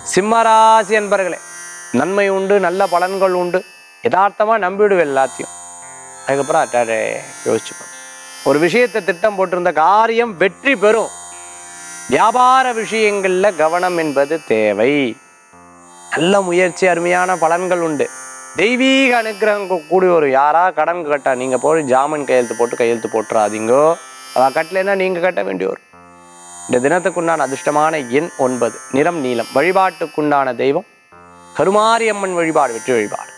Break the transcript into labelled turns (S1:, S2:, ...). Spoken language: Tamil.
S1: சிம்மராசி அன்பர்களே நன்மை உண்டு நல்ல பலன்கள் உண்டு யதார்த்தமா நம்பிவிடுவேன் எல்லாத்தையும் அதுக்கப்புறம் அட்டாடே யோசிச்சுப்போம் ஒரு விஷயத்தை திட்டம் போட்டிருந்த காரியம் வெற்றி பெறும் வியாபார விஷயங்கள்ல கவனம் என்பது தேவை நல்ல முயற்சி அருமையான பலன்கள் உண்டு தெய்வீக அனுக்கிரகம் கூ- கூடி வரும் யாரா கடன் கட்டா நீங்க போய் ஜாமீன் கையெழுத்து போட்டு கையெழுத்து போட்டுறாதீங்கோ அவ கட்டலைன்னா நீங்க கட்ட வேண்டி வரும் இந்த தினத்துக்குண்டான அதிர்ஷ்டமான எண் ஒன்பது நிறம் நீலம் வழிபாட்டுக்குண்டான தெய்வம் கருமாரியம்மன் வழிபாடு வெற்றி வழிபாடு